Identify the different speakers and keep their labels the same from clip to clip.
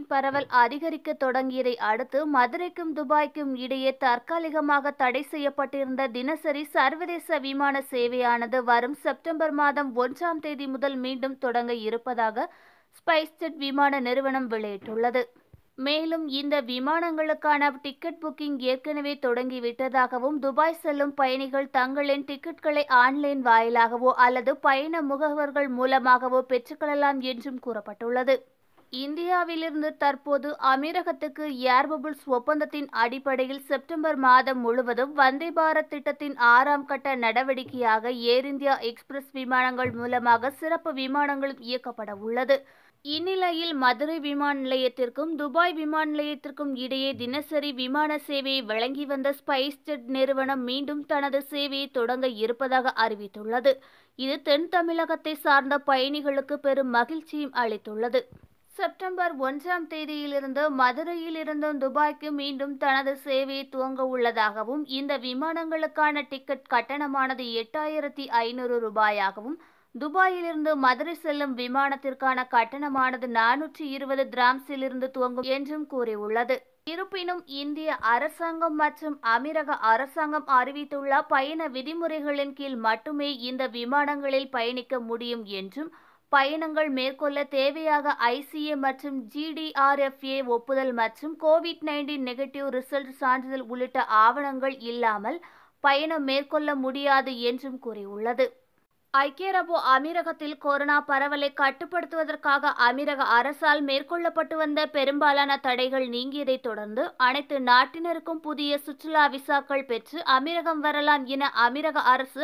Speaker 1: பரவல் அதிகரிக்க தொடங்கியதை அடுத்து மதுரைக்கும் துபாய்க்கும் இடையே தற்காலிகமாக தடை செய்யப்பட்டிருந்த தினசரி சர்வதேச விமான சேவையானது வரும் செப்டம்பர் மாதம் ஒன்றாம் தேதி முதல் மீண்டும் தொடங்க இருப்பதாக ஸ்பைஸ்ஜெட் விமான நிறுவனம் வெளியிட்டுள்ளது மேலும் இந்த விமானங்களுக்கான டிக்கெட் புக்கிங் ஏற்கனவே தொடங்கிவிட்டதாகவும் துபாய் செல்லும் பயணிகள் தங்களின் டிக்கெட்களை ஆன்லைன் வாயிலாகவோ அல்லது பயண முகவர்கள் மூலமாகவோ பெற்றுக்கொள்ளலாம் என்றும் கூறப்பட்டுள்ளது இந்தியாவிலிருந்து தற்போது அமீரகத்துக்கு ஏர் பபுள்ஸ் ஒப்பந்தத்தின் அடிப்படையில் செப்டம்பர் மாதம் முழுவதும் வந்தே பாரத் திட்டத்தின் ஆறாம் கட்ட நடவடிக்கையாக ஏர் இந்தியா எக்ஸ்பிரஸ் விமானங்கள் மூலமாக சிறப்பு விமானங்களும் இயக்கப்பட உள்ளது இந்நிலையில் மதுரை விமான நிலையத்திற்கும் துபாய் விமான நிலையத்திற்கும் இடையே தினசரி விமான சேவையை வழங்கி வந்த ஸ்பைஸ் ஜெட் நிறுவனம் மீண்டும் தனது சேவையை தொடங்க இருப்பதாக அறிவித்துள்ளது இது தென் தமிழகத்தை சார்ந்த பயணிகளுக்கு பெரும் மகிழ்ச்சியும் அளித்துள்ளது செப்டம்பர் ஒன்றாம் தேதியிலிருந்து மதுரையிலிருந்தும் துபாய்க்கு மீண்டும் தனது சேவையை துவங்க உள்ளதாகவும் இந்த விமானங்களுக்கான டிக்கெட் கட்டணமானது எட்டாயிரத்தி ஐநூறு ரூபாயாகவும் துபாயிலிருந்து மதுரை செல்லும் விமானத்திற்கான கட்டணமானது நானூற்றி இருபது டிராம்ஸிலிருந்து துவங்கும் என்றும் கூறியுள்ளது இருப்பினும் இந்திய அரசாங்கம் மற்றும் அமீரக அரசாங்கம் அறிவித்துள்ள பயண விதிமுறைகளின் கீழ் மட்டுமே இந்த விமானங்களில் பயணிக்க முடியும் என்றும் பயணங்கள் மேற்கொள்ள தேவையாக ஐசிஏ மற்றும் ஜிடிஆர்எஃப்ஏ ஒப்புதல் மற்றும் கோவிட் நைன்டீன் நெகட்டிவ் ரிசல்ட் சான்றிதழ் உள்ளிட்ட ஆவணங்கள் இல்லாமல் பயணம் மேற்கொள்ள முடியாது என்றும் கூறியுள்ளது ஐக்கிய அரபு அமீரகத்தில் கொரோனா பரவலை கட்டுப்படுத்துவதற்காக அமீரக அரசால் மேற்கொள்ளப்பட்டு வந்த பெரும்பாலான தடைகள் நீங்கியதை தொடர்ந்து அனைத்து நாட்டினருக்கும் புதிய சுற்றுலா விசாக்கள் பெற்று அமீரகம் வரலாம் என அமீரக அரசு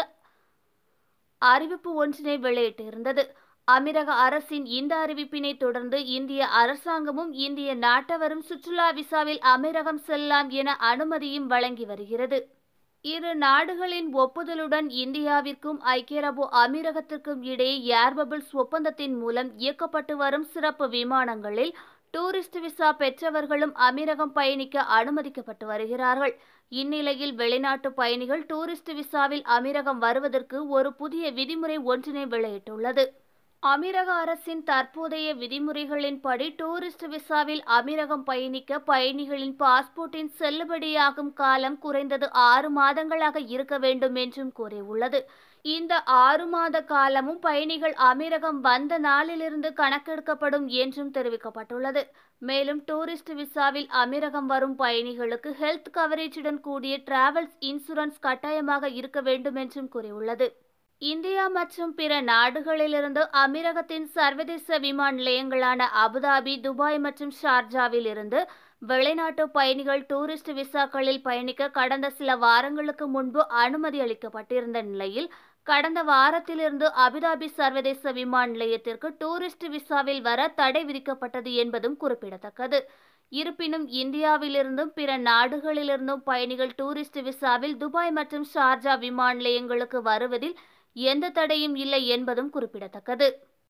Speaker 1: அறிவிப்பு ஒன்றினை வெளியிட்டிருந்தது அமீரக அரசின் இந்த அறிவிப்பினை தொடர்ந்து இந்திய அரசாங்கமும் இந்திய நாட்டவரும் சுற்றுலா விசாவில் அமீரகம் செல்லலாம் என அனுமதியும் வழங்கி வருகிறது இரு நாடுகளின் ஒப்புதலுடன் இந்தியாவிற்கும் ஐக்கிய அரபு அமீரகத்திற்கும் இடையே ஏர் பபிள்ஸ் ஒப்பந்தத்தின் மூலம் இயக்கப்பட்டு வரும் சிறப்பு விமானங்களில் டூரிஸ்ட் விசா பெற்றவர்களும் அமீரகம் பயணிக்க அனுமதிக்கப்பட்டு வருகிறார்கள் இந்நிலையில் வெளிநாட்டு பயணிகள் டூரிஸ்ட் விசாவில் அமீரகம் வருவதற்கு ஒரு புதிய விதிமுறை ஒன்றினை வெளியிட்டுள்ளது அமீரக அரசின் தற்போதைய விதிமுறைகளின்படி டூரிஸ்ட் விசாவில் அமீரகம் பயணிக்க பயணிகளின் பாஸ்போர்ட்டின் செல்லுபடியாகும் காலம் குறைந்தது ஆறு மாதங்களாக இருக்க வேண்டும் என்றும் கூறியுள்ளது இந்த ஆறு மாத காலமும் பயணிகள் அமீரகம் வந்த நாளிலிருந்து கணக்கெடுக்கப்படும் என்றும் தெரிவிக்கப்பட்டுள்ளது மேலும் டூரிஸ்ட் விசாவில் அமீரகம் வரும் பயணிகளுக்கு ஹெல்த் கவரேஜுடன் கூடிய டிராவல்ஸ் இன்சூரன்ஸ் கட்டாயமாக இருக்க வேண்டும் என்றும் கூறியுள்ளது இந்தியா மற்றும் பிற நாடுகளிலிருந்து அமீரகத்தின் சர்வதேச விமான நிலையங்களான அபுதாபி துபாய் மற்றும் ஷார்ஜாவில் இருந்து வெளிநாட்டு பயணிகள் டூரிஸ்ட் விசாக்களில் பயணிக்க கடந்த சில வாரங்களுக்கு முன்பு அனுமதி அளிக்கப்பட்டிருந்த நிலையில் கடந்த வாரத்திலிருந்து அபுதாபி சர்வதேச விமான நிலையத்திற்கு டூரிஸ்ட் விசாவில் வர தடை விதிக்கப்பட்டது என்பதும் குறிப்பிடத்தக்கது இருப்பினும் இந்தியாவிலிருந்தும் பிற நாடுகளிலிருந்தும் பயணிகள் டூரிஸ்ட் விசாவில் துபாய் மற்றும் ஷார்ஜா விமான நிலையங்களுக்கு வருவதில் எந்த தடையும் இல்லை என்பதும் குறிப்பிடத்தக்கது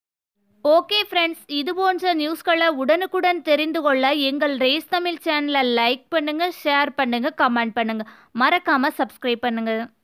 Speaker 1: ஓகே ஃப்ரெண்ட்ஸ் இது போன்ற நியூஸ்களை உடனுக்குடன் தெரிந்து கொள்ள எங்கள் ரேஸ் தமிழ் சேனலை லைக் பண்ணுங்க ஷேர் பண்ணுங்க கமெண்ட் பண்ணுங்க மறக்காம சப்ஸ்கிரைப் பண்ணுங்க